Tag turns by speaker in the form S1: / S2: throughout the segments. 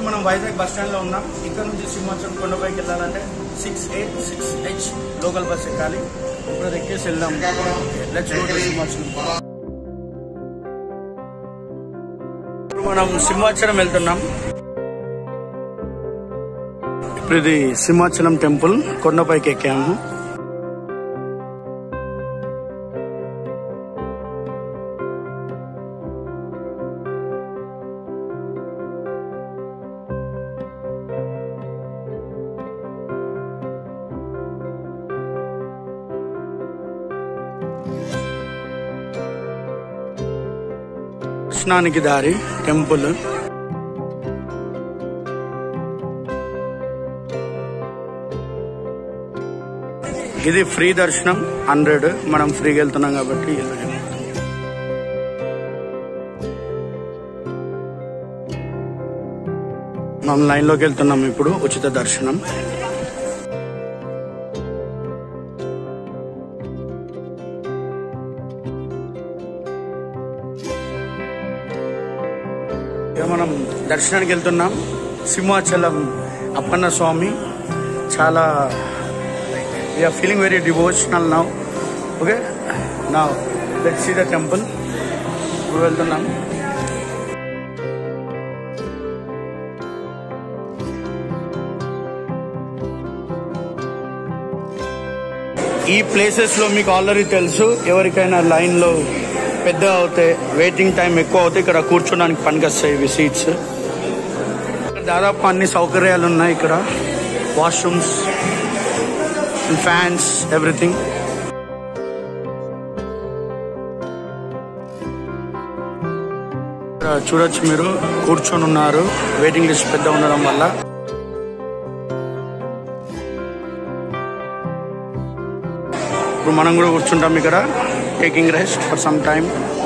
S1: మనం Vizag bus stand లో ఉన్నాం ఇక్కడ నుంచి సింహాచలం కొండపైకి వెళ్ళాలంటే six eight six H local bus ఎక్కాలి ఇప్పుడు అది ఎక్కేసి వెళ్దాం లెట్స్ గో టు సింహాచలం ఇప్పుడు మనం సింహాచలం వెళ్తున్నాం ఇప్పుడు ఇది సింహాచలం టెంపుల్ కొండపైకి ఎక్కాము దర్శనానికి దారి టెంపుల్ ఇది ఫ్రీ దర్శనం హండ్రెడ్ మనం ఫ్రీగా వెళ్తున్నాం కాబట్టి వెళ్ళలేము. మనం లైన్ లోకి వెళ్తున్నాం ఇప్పుడు ఉచిత దర్శనం ఇక మనం దర్శనానికి వెళ్తున్నాం సింహాచలం అప్పన్న స్వామి చాలా we're feeling very devotional now okay నా లెట్ సీ ద టెంపుల్ ఇప్పుడు వెళ్తున్నాం ఈ ప్లేసెస్ లో మీకు ఆల్రెడీ తెలుసు ఎవరికైనా లైన్ లో పెద్ద అవుతే వెయిటింగ్ టైం ఎక్కువ అవుతే ఇక్కడ కూర్చోడానికి పనికొస్తాయి ఇవి సీట్స్ దాదాపు అన్ని సౌకర్యాలు ఉన్నాయి ఇక్కడ వాష్రూమ్స్ ఫ్యాన్స్ ఎవ్రీథింగ్ ఇక్కడ చూడొచ్చు మీరు కూర్చొని ఉన్నారు వెయిటింగ్ లిస్ట్ పెద్ద ఉండడం వల్ల ఇప్పుడు మనం కూడా కూర్చుంటాం ఇక్కడ taking rest for some time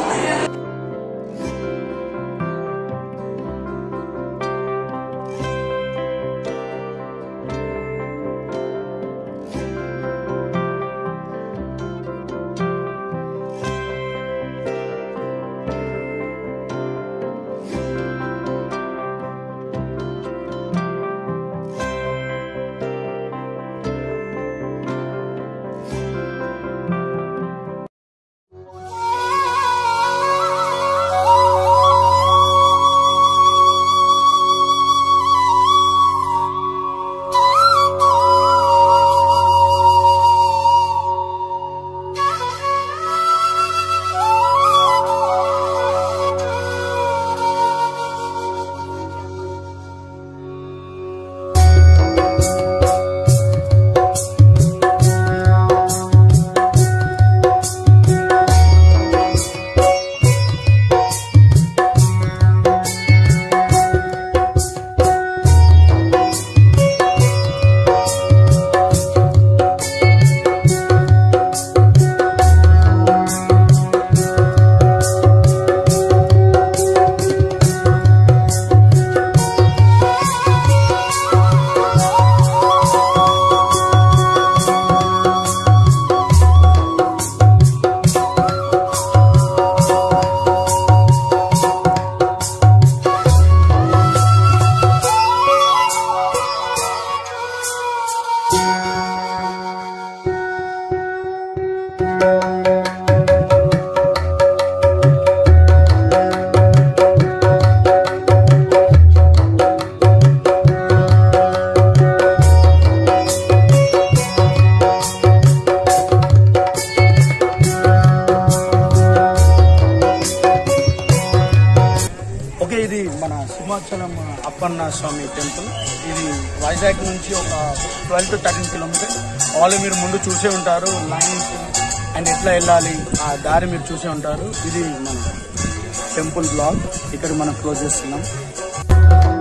S1: okay ఇది మన సింహాచలం అప్పన్న స్వామి టెంపుల్ ఇది వైజాగ్ నుంచి ఒక twelve to thirteen kilometer already మీరు ముందు చూసే ఉంటారు లైన్స్ అండ్ ఎట్లా వెళ్ళాలి ఆ దారి మీరు చూసే ఉంటారు ఇది మన టెంపుల్ బ్లాగ్ ఇక్కడ మనం క్లోజ్ చేస్తున్నాం